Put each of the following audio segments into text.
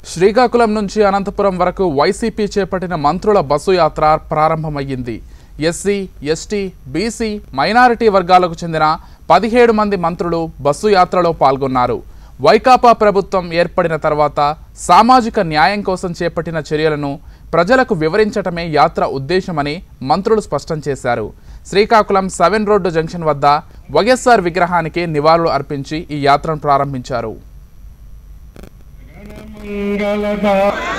శ్రీకాకుళం నుంచి అనంతపురం వరకు వైసీపీ చేపట్టిన మంత్రుల బస్సు యాత్ర ప్రారంభమయ్యింది ఎస్సీ ఎస్టీ బీసీ మైనారిటీ వర్గాలకు చెందిన పదిహేడు మంది మంత్రులు బస్సు యాత్రలో పాల్గొన్నారు వైకాపా ప్రభుత్వం ఏర్పడిన తర్వాత సామాజిక న్యాయం కోసం చేపట్టిన చర్యలను ప్రజలకు వివరించటమే యాత్ర ఉద్దేశమని మంత్రులు స్పష్టం చేశారు శ్రీకాకుళం సెవెన్ రోడ్డు జంక్షన్ వద్ద వైఎస్ఆర్ విగ్రహానికి నివాళులు అర్పించి ఈ యాత్రను ప్రారంభించారు మంగళదా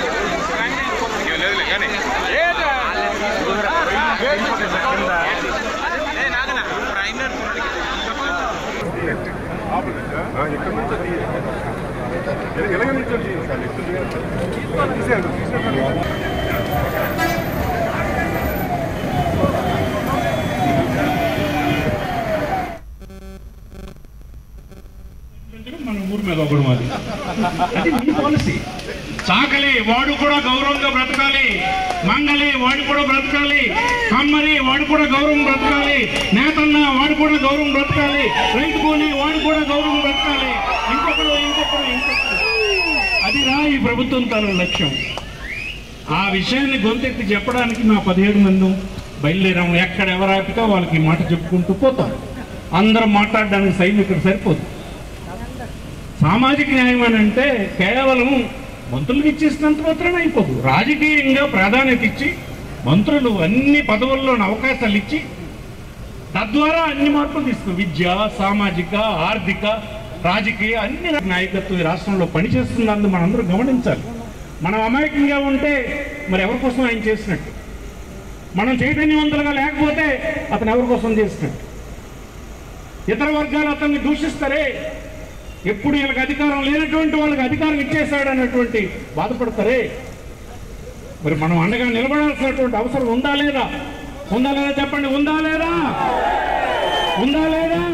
మన ఊరి మీద ఒకడు మాది అది మీ పాలసీ చాకలి వాడు కూడా గౌరవంగా బ్రతకాలి మంగలి వాడు కూడా బ్రతకాలి కమ్మరి వాడు కూడా గౌరవం బ్రతకాలి నేతన్న వాడు కూడా గౌరవం బ్రతకాలి రైతు కూలి వాడు కూడా గౌరవం బ్రతకాలి ఇంకొకడు ఇంకొకడు ఇంకొకడు అది రా ఈ ప్రభుత్వం తన లక్ష్యం ఆ విషయాన్ని గొంతెత్తి చెప్పడానికి మా పదిహేడు మంది బయలుదేరాము ఎక్కడ ఎవరాపికా వాళ్ళకి ఈ మాట చెప్పుకుంటూ పోతాం అందరం మాట్లాడడానికి సైన్ ఇక్కడ సరిపోదు సామాజిక న్యాయం అని అంటే కేవలం మంత్రులకు ఇచ్చేసినంత మాత్రమే అయిపోదు రాజకీయంగా ప్రాధాన్యత ఇచ్చి మంత్రులు అన్ని పదవుల్లో అవకాశాలు ఇచ్చి తద్వారా అన్ని మార్పులు తీసుకు విద్య సామాజిక ఆర్థిక రాజకీయ అన్ని నాయకత్వం ఈ రాష్ట్రంలో పనిచేస్తున్నందు మనందరూ గమనించాలి మనం అమాయకంగా ఉంటే మరి ఎవరి కోసం ఆయన చేసినట్టు మనం చైతన్యవంతులుగా లేకపోతే అతను ఎవరి కోసం చేసినట్టు ఇతర వర్గాలు అతన్ని దూషిస్తారే ఎప్పుడు వీళ్ళకి అధికారం లేనటువంటి వాళ్ళకి అధికారం ఇచ్చేశాడు అన్నటువంటి బాధపడతారే మరి మనం అండగా నిలబడాల్సినటువంటి అవసరం ఉందా లేదా ఉందా లేదా చెప్పండి ఉందా లేదా ఉందా లేదా